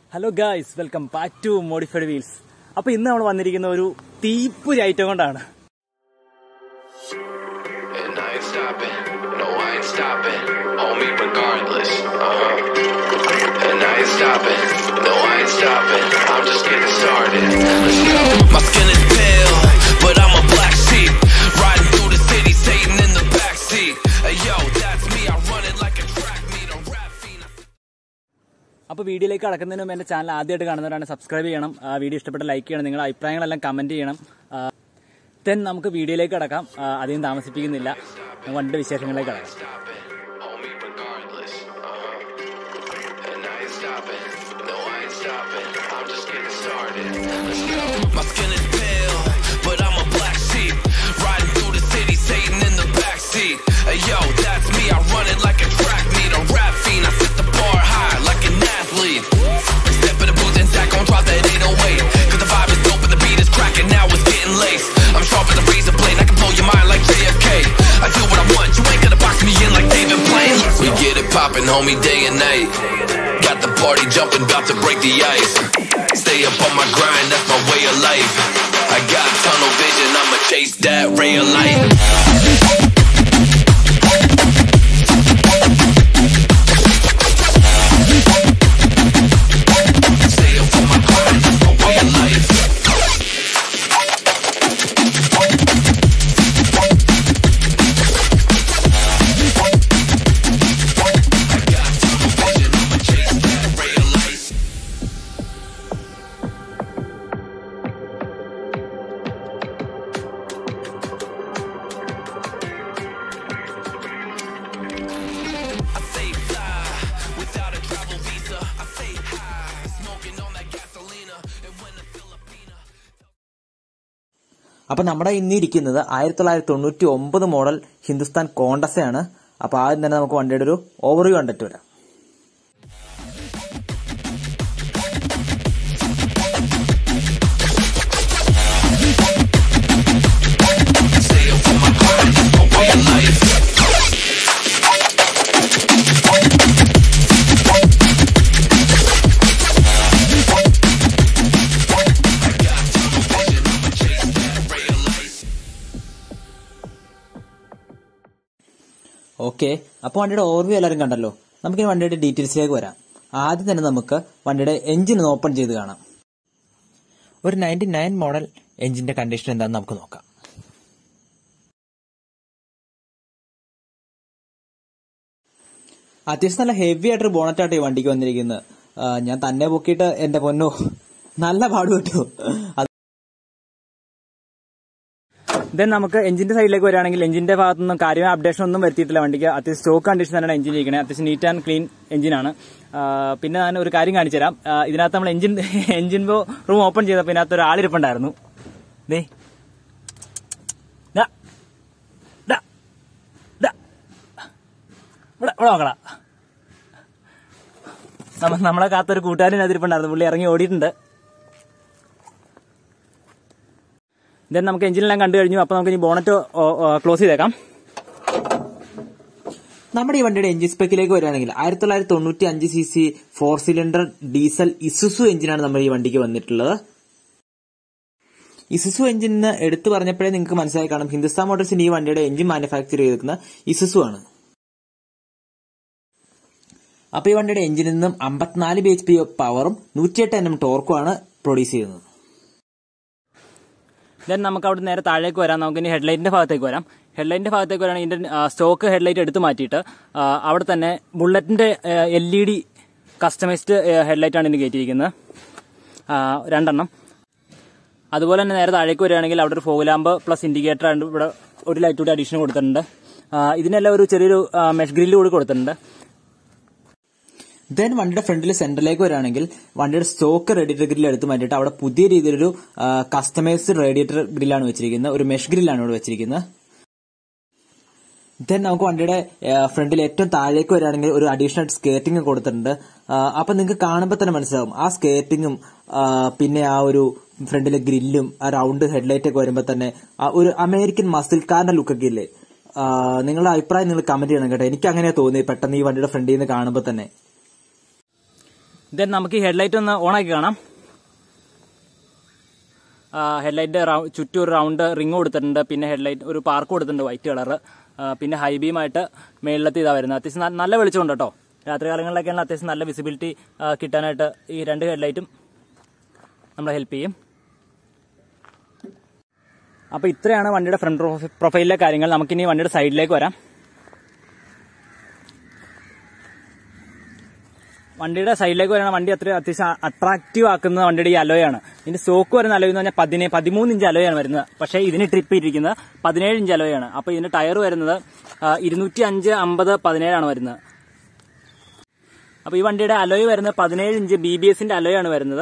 Hello guys welcome back to modified wheels അപ്പൊ ഇന്ന് നമ്മൾ വന്നിരിക്കുന്ന ഒരു തീപ്പൊരി ഐറ്റം കൊണ്ടാണ് And I ain't stopping. No, I ain't stopping. Homie, regardless. Uh huh. And I ain't stopping. No, I ain't stopping. I'm just getting started. Let's go. My skin is pale, but I'm a black sheep. Riding through the city, Satan in the backseat. Hey, yo, that's me. I run it like a track meet, a rap fiend. അപ്പോൾ വീഡിയോയിലേക്ക് കടക്കുന്നതിന് മുമ്പ് എൻ്റെ channel ആദ്യമായിട്ട് കാണുന്നവരാണ് subscribe ചെയ്യണം ആ video ഇഷ്ടപ്പെട്ട like ചെയ്യണം നിങ്ങളുടെ അഭിപ്രായങ്ങളെല്ലാം കമൻറ്റ് ചെയ്യണം ദെൻ നമുക്ക് വീഡിയോയിലേക്ക് കടക്കാം ആ, അധികം താമസിപ്പിക്കുന്നില്ല നമുക്ക് വണ്ടിയുടെ വിശേഷങ്ങളിലേക്ക് കടക്കാം Stopping. Homie, regardless. Uh huh. And I ain't stopping. No, I ain't stopping. I'm just getting started. Let's go. My skin is pale, but I'm a black sheep. Riding through the city, Satan in the backseat. Hey, yo, that's me. I run it like a track meet, a rap fiend. I set the bar high like an athlete. Step in the booth and Zach gon' drop that 808. Cause the vibe is dope and the beat is cracking. Now it's getting laced. I'm sharp as a razor blade. I can blow your mind like JFK. I do what I want. You ain't gonna box me in like David Blaine. We get it poppin', homie, day and night. Got the party jumping, about to break the ice. Stay up on my grind, that's my way of life. I got tunnel vision, I'ma chase that ray of light. Stay up on my grind, that's my way of life. I got tunnel vision, I'ma chase that ray of light. I say fly without a travel visa. I say high, smoking on that gasolina. And when the Filipina. അപ്പൊ നമ്മുടെ ഇന്ന് ഇരിക്കുന്നത് ആയിരത്തി തൊള്ളായിരത്തി തൊണ്ണൂറ്റി ഒമ്പത് model Hindustan കോണ്ടസയാണ് അപ്പൊ ആദ്യം തന്നെ നമുക്ക് വണ്ടിയുടെ ഒരു ഓവർവ്യൂ കണ്ടിട്ട് വരാം Stay up on my grind, that's my way of life. I got tunnel vision, I'ma chase that ray of light. Okay അപ്പൊ വണ്ടിയുടെ ഓവർവ്യൂ എല്ലാവരും കണ്ടല്ലോ നമുക്കിനി വണ്ടിയുടെ ഡീറ്റെയിൽസിലേക്ക് വരാം ആദ്യം തന്നെ നമുക്ക് വണ്ടിയുടെ എഞ്ചിൻ ഒന്ന് ഓപ്പൺ ചെയ്ത് കാണാം ഒരു നയൻറ്റി നയൻ മോഡൽ എഞ്ചിന്റെ കണ്ടീഷൻ എന്താണെന്ന് നമുക്ക് നോക്കാം അത്യാവശ്യം നല്ല ഹെവി ആയിട്ടൊരു ബോണറ്റായിട്ട് ഈ വണ്ടിക്ക് വന്നിരിക്കുന്നത് ആ, ഞാൻ തന്നെ പൊക്കിയിട്ട് എന്റെ പൊന്നോ നല്ല പാട് കിട്ടു ദെൻ നമുക്ക് എഞ്ചിന്റെ സൈഡിലേക്ക് വരികയാണെങ്കിൽ എഞ്ചിന്റെ ഭാഗത്തൊന്നും കാര്യമായ അപ്ഡേഷൻ ഒന്നും വരുത്തിയിട്ടില്ല വണ്ടിക്ക് അത്യാവശ്യം സ്റ്റോക്ക് കണ്ടീഷൻ തന്നെയാണ് എഞ്ചിൻ ഇരിക്കുന്നത് അത്യാവശ്യം നീറ്റ് ആൻഡ് ക്ലീൻ എഞ്ചിനാണ് ആ, പിന്നെ ഞാൻ ഒരു കാര്യം കാണിച്ചു തരാം ആ, ഇതിനകത്ത് നമ്മൾ എഞ്ചിൻ എഞ്ചിൻ റൂം ഓപ്പൺ ചെയ്തപ്പോൾ ഇതിനകത്ത് ഒരു ആളിരിപ്പുണ്ടായിരുന്നു ദേ ദാ. ദാ. ദാ. ഇവിടെ ഇവിടെ നോക്കടാ നമ്മ നമ്മളെ കാത്തൊരു കൂട്ടുകാരൻ അതിരിപ്പുണ്ടായിരുന്നു പുള്ളി ഇറങ്ങി ഓടിയിട്ടുണ്ട് ദെൻ നമുക്ക് എഞ്ചിനെല്ലാം കണ്ടു കഴിഞ്ഞു അപ്പോൾ നമുക്ക് ഇനി ബോണറ്റ് ക്ലോസ് ചെയ്തേക്കാം നമ്മുടെ ഈ വണ്ടിയുടെ എഞ്ചിൻ സ്പെക്കിലേക്ക് വരികയാണെങ്കിൽ ആയിരത്തി തൊള്ളായിരത്തി തൊണ്ണൂറ്റി അഞ്ച് C C four cylinder diesel Isuzu എഞ്ചിനാണ് നമ്മുടെ ഈ വണ്ടിക്ക് വന്നിട്ടുള്ളത് ഇസുസു എഞ്ചിന് എടുത്തു പറഞ്ഞപ്പോഴേ നിങ്ങൾക്ക് മനസ്സിലായി കാണും ഹിന്ദുസ്ഥാൻ മോട്ടോഴ്സിന്റെ ഈ വണ്ടിയുടെ എഞ്ചിൻ മാനുഫാക്ചർ ചെയ്തിരിക്കുന്ന ഇസുസു ആണ് അപ്പൊ ഈ വണ്ടിയുടെ എഞ്ചിനിൽ നിന്നും അമ്പത്തിനാല് ബി എച്ച് പി പവറും നൂറ്റിയെട്ട് എൻ എം ടോർക്കുമാണ് പ്രൊഡ്യൂസ് ചെയ്യുന്നത് ദെൻ നമുക്ക് അവിടെ നേരെ താഴേക്ക് വരാം നമുക്ക് ഇനി ഹെഡ്ലൈറ്റിന്റെ ഭാഗത്തേക്ക് വരാം ഹെഡ്ലൈറ്റിന്റെ ഭാഗത്തേക്ക് വരാണെങ്കിൽ ഇതിന്റെ സ്റ്റോക്ക് ഹെഡ്ലൈറ്റ് എടുത്ത് മാറ്റിയിട്ട് ആ, അവിടെ തന്നെ ബുള്ളറ്റിന്റെ L E D customised headlight ആണ് ഇതിന് കയറ്റിയിരിക്കുന്നത് ആ, രണ്ടെണ്ണം അതുപോലെ തന്നെ നേരെ താഴേക്ക് വരികയാണെങ്കിൽ അവിടെ ഒരു ഫോഗ് ലാമ്പ് പ്ലസ് ഇൻഡിക്കേറ്റർ ഉണ്ട് ഇവിടെ ഒരു ലൈറ്റ് കൂടി അഡീഷൻ കൊടുത്തിട്ടുണ്ട് ആ, ഇതിനെല്ലാം ഒരു ചെറിയൊരു മെഷ് ഗ്രില്ല് കൂടി കൊടുത്തിട്ടുണ്ട് ദെൻ വണ്ടിയുടെ ഫ്രണ്ടിൽ സെന്ററിലേക്ക് വരികയാണെങ്കിൽ വണ്ടിയുടെ സ്റ്റോക്ക് റേഡിയേറ്റർ ഗ്രില്ല് എടുത്ത് മാറ്റിയിട്ട് അവിടെ പുതിയ രീതിയിലൊരു കസ്റ്റമൈസ്ഡ് റേഡിയേറ്റർ ഗ്രില്ലാണ് വെച്ചിരിക്കുന്നത് ഒരു മെഷ് ഗ്രില്ലാണ് ഇവിടെ വെച്ചിരിക്കുന്നത് ദെൻ നമുക്ക് വണ്ടിയുടെ ഫ്രണ്ടിൽ ഏറ്റവും താഴേക്ക് വരികയാണെങ്കിൽ ഒരു അഡീഷണൽ സ്കേറ്റിംഗ് കൊടുത്തിട്ടുണ്ട് ആ, അപ്പൊ നിങ്ങൾക്ക് കാണുമ്പോൾ തന്നെ മനസ്സിലാവും ആ സ്കേറ്റിങ്ങും പിന്നെ ആ ഒരു ഫ്രണ്ടിലെ ഗ്രില്ലും ആ റൗണ്ട് ഹെഡ്ലൈറ്റ് ഒക്കെ വരുമ്പോൾ തന്നെ ആ ഒരു അമേരിക്കൻ മസിൽ കാറിന്റെ ലുക്കൊക്കെ ഇല്ലേ ആ, നിങ്ങളുടെ അഭിപ്രായം നിങ്ങൾ കമന്റ് ചെയ്യണം കേട്ടോ എനിക്ക് അങ്ങനെ തോന്നി പെട്ടെന്ന് ഈ വണ്ടിയുടെ ഫ്രണ്ടിൽ നിന്ന് കാണുമ്പോൾ തന്നെ ദെൻ നമുക്ക് ഈ ഹെഡ്ലൈറ്റ് ഒന്ന് ഓണാക്കി കാണാം ഹെഡ്ലൈറ്റ് ചുറ്റും ഒരു റൗണ്ട് റിങ് കൊടുത്തിട്ടുണ്ട് പിന്നെ ഹെഡ്ലൈറ്റ് ഒരു പാർക്ക് കൊടുത്തിട്ടുണ്ട് വൈറ്റ് കളർ പിന്നെ ഹൈ ബീമായിട്ട് മേളിലത്തെ ഇതാ വരുന്നത് അത്യാവശ്യം ന- നല്ല വെളിച്ചമുണ്ട് കേട്ടോ രാത്രി കാലങ്ങളിലൊക്കെയാണ് അത്യാവശ്യം നല്ല വിസിബിലിറ്റി കിട്ടാനായിട്ട് ഈ രണ്ട് ഹെഡ്ലൈറ്റും നമ്മളെ ഹെൽപ്പ് ചെയ്യും അപ്പോൾ ഇത്രയാണ് വണ്ടിയുടെ ഫ്രണ്ട് പ്രൊഫൈലിലെ കാര്യങ്ങൾ നമുക്കിനി വണ്ടിയുടെ സൈഡിലേക്ക് വരാം വണ്ടിയുടെ സൈഡിലേക്ക് വരുന്ന വണ്ടി അത്ര അത്യാവശ്യം അട്രാക്റ്റീവ് ആക്കുന്ന വണ്ടിയുടെ ഈ അലോയാണ് ഇതിന്റെ സ്റ്റോക്ക് വരുന്ന അലോയ് എന്ന് പറഞ്ഞാൽ പതിനേ പതിമൂന്ന് ഇഞ്ച് അലോയാണ് വരുന്നത് പക്ഷേ ഇതിന് ട്രിപ്പ് ഇരിക്കുന്നത് പതിനേഴ് ഇഞ്ച് അലോയാണ് അപ്പോൾ ഇതിന്റെ ടയർ വരുന്നത് ഇരുന്നൂറ്റി അഞ്ച് അമ്പത് പതിനേഴാണ് വരുന്നത് അപ്പോൾ ഈ വണ്ടിയുടെ അലോയ് വരുന്നത് പതിനേഴ് ഇഞ്ച് ബി ബി എസിന്റെ അലോയാണ് വരുന്നത്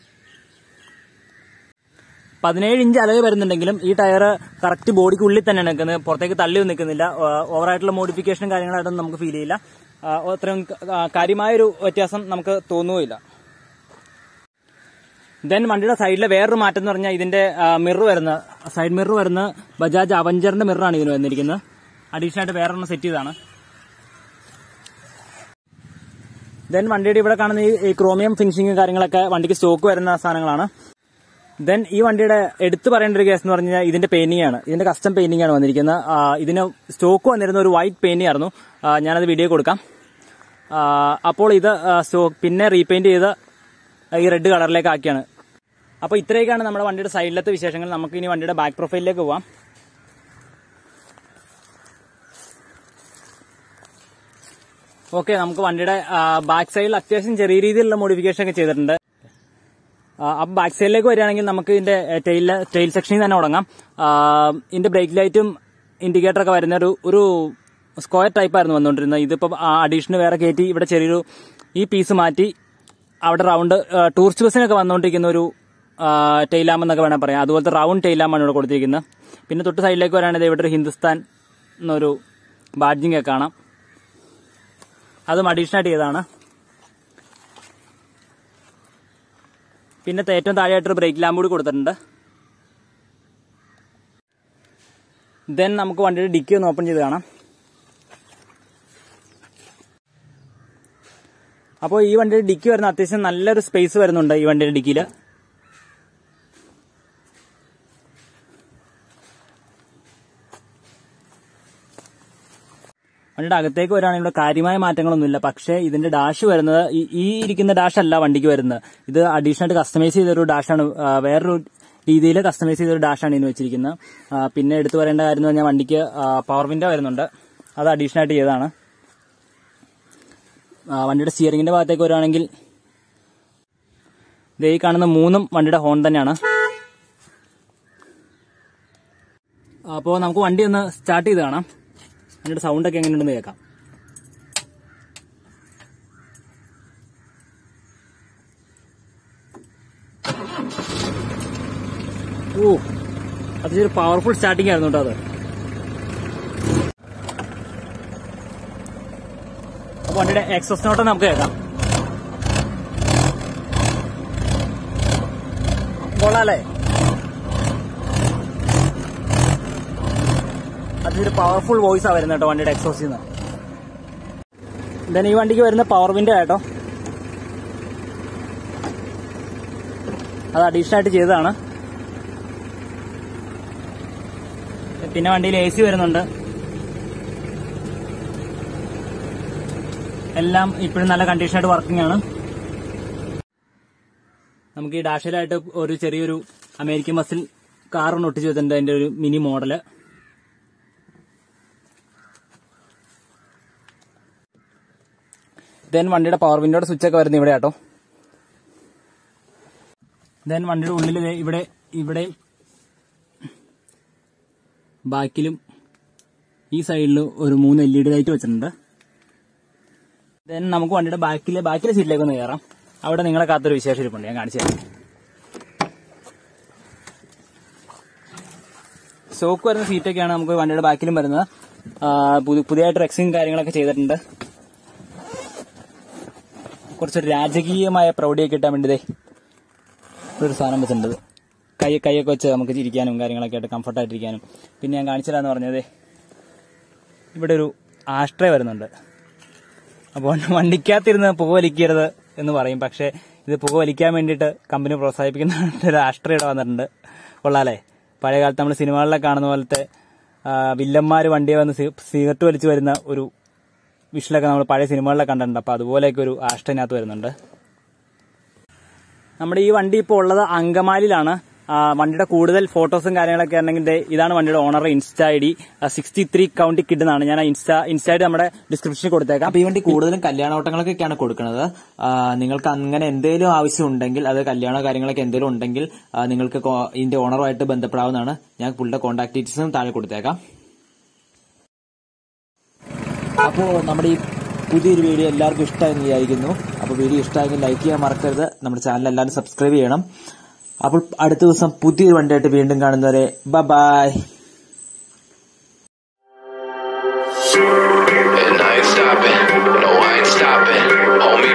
പതിനേഴ് ഇഞ്ച് അലോയ് വരുന്നുണ്ടെങ്കിലും ഈ ടയർ കറക്റ്റ് ബോഡിക്ക് ഉള്ളിൽ തന്നെയാണ് നിൽക്കുന്നത് പുറത്തേക്ക് തള്ളി നിൽക്കുന്നില്ല ഓവറായിട്ടുള്ള മോഡിഫിക്കേഷനും കാര്യങ്ങളായിട്ടൊന്നും നമുക്ക് ഫീൽ ചെയ്യില്ല ആ, അത്രയും ആ, കാര്യമായൊരു വ്യത്യാസം നമുക്ക് തോന്നുകയില്ല ദെൻ വണ്ടിയുടെ സൈഡിലെ വേറൊരു മാറ്റം എന്ന് പറഞ്ഞാൽ ഇതിന്റെ മിറർ വരുന്ന സൈഡ് മിറർ വരുന്ന ബജാജ് അവഞ്ചറിന്റെ മിററാണ് ഇതിന് വന്നിരിക്കുന്നത് അഡീഷണൽ ആയിട്ട് വേറൊരെണ്ണം സെറ്റ് ചെയ്താണ് ദെൻ വണ്ടിയുടെ ഇവിടെ കാണുന്ന ഈ- ഈ ക്രോമിയം ഫിനിഷിംഗ് കാര്യങ്ങളൊക്കെ വണ്ടിക്ക് സ്റ്റോക്ക് വരുന്ന സാധനങ്ങളാണ് ദെൻ ഈ വണ്ടിയുടെ എടുത്തു പറയേണ്ട ഒരു കേസ് എന്ന് പറഞ്ഞാൽ ഇതിന്റെ പെയിന്റിംഗ് ആണ് ഇതിന്റെ കസ്റ്റം പെയിന്റിംഗ് ആണ് വന്നിരിക്കുന്നത് ആ, ഇതിന് സ്റ്റോക്ക് വന്നിരുന്ന ഒരു വൈറ്റ് പെയിന്റിംഗ് ആയിരുന്നു ആ, ഞാനത് വീഡിയോ കൊടുക്കാം ആ, അപ്പോൾ ഇത് സ്റ്റോക്ക് പിന്നെ റീപെയിന്റ് ചെയ്ത് ഈ റെഡ് കളറിലേക്ക് ആക്കിയാണ് അപ്പോൾ ഇത്രയൊക്കെയാണ് നമ്മുടെ വണ്ടിയുടെ സൈഡിലത്തെ വിശേഷങ്ങൾ നമുക്ക് ഇനി വണ്ടിയുടെ ബാക്ക് പ്രൊഫൈലിലേക്ക് പോവാം ഓക്കെ നമുക്ക് വണ്ടിയുടെ ബാക്ക് സൈഡിൽ അത്യാവശ്യം ചെറിയ രീതിയിലുള്ള മോഡിഫിക്കേഷൻ ഒക്കെ ചെയ്തിട്ടുണ്ട് അപ്പം ബാക്ക് സൈഡിലേക്ക് വരികയാണെങ്കിൽ നമുക്ക് ഇതിന്റെ ടെയിൽ ടെയിൽ സെക്ഷനിൽ തന്നെ തുടങ്ങാം ആ, ഇതിന്റെ ബ്രേക്ക് ലൈറ്റും ഇൻഡിക്കേറ്റർ ഒക്കെ വരുന്ന ഒരു ഒരു സ്ക്വയർ ടൈപ്പ് ആയിരുന്നു വന്നുകൊണ്ടിരുന്നത് ഇതിപ്പോൾ അഡീഷണൽ വേറെ കയറ്റി ഇവിടെ ചെറിയൊരു ഈ പീസ് മാറ്റി അവിടെ റൗണ്ട് ടൂറിസ്റ്റ് ബസ്സിനൊക്കെ വന്നുകൊണ്ടിരിക്കുന്ന ഒരു ടെയിലാം എന്നൊക്കെ വേണം പറയാം അതുപോലത്തെ റൗണ്ട് ടെയിലാമാണ് ഇവിടെ കൊടുത്തിരിക്കുന്നത് പിന്നെ തൊട്ട് സൈഡിലേക്ക് വരാണെങ്കിൽ ഇവിടെ ഒരു ഹിന്ദുസ്ഥാൻ എന്നൊരു ബാഡ്ജിങ് ഒക്കെ കാണാം അതും അഡീഷണൽ ആയിട്ട് ചെയ്തതാണ് പിന്നെ ഏറ്റവും താഴെയായിട്ടൊരു ബ്രേക്ക് ലാമ്പ് കൂടി കൊടുത്തിട്ടുണ്ട് ദെൻ നമുക്ക് വണ്ടിയുടെ ഡിക്കി ഒന്ന് ഓപ്പൺ ചെയ്ത് കാണാം അപ്പോൾ ഈ വണ്ടിയുടെ ഡിക്കി വരുന്ന അത്യാവശ്യം നല്ലൊരു സ്പേസ് വരുന്നുണ്ട് ഈ വണ്ടിയുടെ ഡിക്കിയിൽ വണ്ടിയുടെ അകത്തേക്ക് വരികയാണെങ്കിൽ ഇവിടെ കാര്യമായ മാറ്റങ്ങളൊന്നുമില്ല പക്ഷേ ഇതിന്റെ ഡാഷ് വരുന്നത് ഈ- ഈ ഇരിക്കുന്ന ഡാഷ് അല്ല വണ്ടിക്ക് വരുന്നത് ഇത് അഡീഷണൽ ആയിട്ട് കസ്റ്റമൈസ് ചെയ്തൊരു ഡാഷാണ് ആ, വേറൊരു രീതിയിൽ കസ്റ്റമൈസ് ചെയ്തൊരു ഡാഷാണ് ഇതിന് വെച്ചിരിക്കുന്നത് ആ, പിന്നെ എടുത്തു പറയേണ്ട കാര്യം എന്ന് പറഞ്ഞാൽ വണ്ടിക്ക് പവർ വിൻഡോ വരുന്നുണ്ട് അത് അഡീഷണൽ ആയിട്ട് ചെയ്തതാണ് ആ, വണ്ടിയുടെ സ്റ്റിയറിംഗിന്റെ ഭാഗത്തേക്ക് വരുവാണെങ്കിൽ ദേ ഈ കാണുന്ന മൂന്നും വണ്ടിയുടെ ഹോൺ തന്നെയാണ് അപ്പോൾ നമുക്ക് വണ്ടി ഒന്ന് സ്റ്റാർട്ട് ചെയ്ത് കാണാം വണ്ടിയുടെ സൗണ്ട് ഒക്കെ എങ്ങനെയുണ്ടെന്ന് കേൾക്കാം ഓ അത് ഒരു പവർഫുൾ സ്റ്റാർട്ടിംഗ് ആയിരുന്നു കേട്ടോ അത് അപ്പൊ വണ്ടിയുടെ എക്സോസ് നോട്ട് നമുക്ക് കേൾക്കാം കൊള്ളാല്ലേ അതൊരു പവർഫുൾ വോയിസ് ആ വരുന്നത് കേട്ടോ വണ്ടിയുടെ എക്സോസിൽ നിന്ന് ദെൻ ഈ വണ്ടിക്ക് വരുന്ന പവർ വിൻഡോ ആട്ടോ അത് അഡീഷണൽ ആയിട്ട് ചെയ്തതാണ് പിന്നെ വണ്ടിയിൽ എ സി വരുന്നുണ്ട് എല്ലാം ഇപ്പോഴും നല്ല കണ്ടീഷനായിട്ട് വർക്കിംഗ് ആണ് നമുക്ക് ഈ ഡാഷിലായിട്ട് ഒരു ചെറിയൊരു അമേരിക്കൻ ബസ്സിൽ കാറൊന്ന് ഒട്ടിച്ച് വെച്ചിട്ടുണ്ട് അതിന്റെ ഒരു മിനി മോഡല് ദെൻ വണ്ടിയുടെ പവർ വിൻഡോയുടെ സ്വിച്ച് ഒക്കെ വരുന്നത് ഇവിടെ കേട്ടോ ദെൻ വണ്ടിയുടെ ഉള്ളിൽ ദേ ഇവിടെ ഇവിടെ ബാക്കിലും ഈ സൈഡിൽ ഒരു മൂന്ന് എൽ ഇ ഡി ലൈറ്റ് വെച്ചിട്ടുണ്ട് ദെൻ നമുക്ക് വണ്ടിയുടെ ബാക്കിലെ ബാക്കിലെ സീറ്റിലേക്ക് ഒന്ന് കയറാം അവിടെ നിങ്ങളെ കാത്തൊരു വിശേഷം ഇരിപ്പുണ്ട് ഞാൻ കാണിച്ചു തരാം സ്റ്റോക്ക് വരുന്ന സീറ്റൊക്കെയാണ് നമുക്ക് വണ്ടിയുടെ ബാക്കിലും വരുന്നത് ആ, പുതി- പുതിയതായിട്ട് റെക്സിങ് കാര്യങ്ങളൊക്കെ ചെയ്തിട്ടുണ്ട് കുറച്ച് രാജകീയമായ പ്രൗഢിയൊക്കെ കിട്ടാൻ വേണ്ടി ദേ ഒരു സാധനം വെച്ചിട്ടുണ്ട് കൈ കൈയൊക്കെ വെച്ച് നമുക്ക് ഇരിക്കാനും കാര്യങ്ങളൊക്കെ ആയിട്ട് കംഫർട്ടായിട്ടിരിക്കാനും പിന്നെ ഞാൻ കാണിച്ചില്ലാന്ന് പറഞ്ഞത് ഇവിടെ ഒരു ആഷ്ട്രേ വരുന്നുണ്ട് അപ്പോൾ വണ്ടിക്കകത്തിരുന്ന് പുകവലിക്കരുത് എന്ന് പറയും പക്ഷേ ഇത് പുക വലിക്കാൻ വേണ്ടിയിട്ട് കമ്പനി പ്രോത്സാഹിപ്പിക്കുന്ന ഒരു ആഷ്ട്ര ഇവിടെ വന്നിട്ടുണ്ട് കൊള്ളാലേ പഴയ കാലത്ത് നമ്മൾ സിനിമകളിലൊക്കെ കാണുന്ന പോലത്തെ വില്ലന്മാർ വണ്ടിയെ വന്ന് സി- സിഗരറ്റ് വലിച്ചു വരുന്ന ഒരു വിഷലൊക്കെ നമ്മൾ പഴയ സിനിമകളിലൊക്കെ കണ്ടിട്ടുണ്ട് അപ്പോൾ അതുപോലെയൊക്കെ ഒരു ആഷ്ടതിനകത്ത് വരുന്നുണ്ട് നമ്മുടെ ഈ വണ്ടി ഇപ്പോൾ ഉള്ളത് അങ്കമാലിയിലാണ് ആ, വണ്ടിയുടെ കൂടുതൽ ഫോട്ടോസും കാര്യങ്ങളൊക്കെ ആണെങ്കിൽ ദേ ഇതാണ് വണ്ടിയുടെ owner insta I D sixty three county kid എന്നാണ് ഞാൻ ഇൻസ്റ്റ ഇൻസ്റ്റ ഐ ഡി നമ്മുടെ ഡിസ്ക്രിപ്ഷനിൽ കൊടുത്തേക്കാം അപ്പൊ ഈ വണ്ടി കൂടുതലും കല്യാണോട്ടങ്ങൾക്കൊക്കെയാണ് കൊടുക്കുന്നത് ആ, നിങ്ങൾക്ക് അങ്ങനെ എന്തെങ്കിലും ആവശ്യം ഉണ്ടെങ്കിൽ അത് കല്യാണ കാര്യങ്ങളൊക്കെ എന്തെങ്കിലും ഉണ്ടെങ്കിൽ ആ, നിങ്ങൾക്ക് കോ- ഇതിന്റെ ഓണറുമായിട്ട് ബന്ധപ്പെടാവുന്നതാണ് ഞാൻ പുള്ളിയുടെ കോൺടാക്ട് ഡീറ്റെയിൽസും താഴെ കൊടുത്തേക്കാം അപ്പോൾ നമ്മുടെ ഈ പുതിയൊരു വീഡിയോ എല്ലാവർക്കും ഇഷ്ടമായെന്ന് വിചാരിക്കുന്നു അപ്പോൾ വീഡിയോ ഇഷ്ടമായെങ്കിൽ ലൈക്ക് ചെയ്യാൻ മറക്കരുത് നമ്മുടെ ചാനൽ എല്ലാവരും സബ്സ്ക്രൈബ് ചെയ്യണം അപ്പോൾ അടുത്ത ദിവസം പുതിയൊരു വണ്ടിയായിട്ട് വീണ്ടും കാണുന്നവരെ bye And I ain't stopping. No, I ain't stopping. Homie,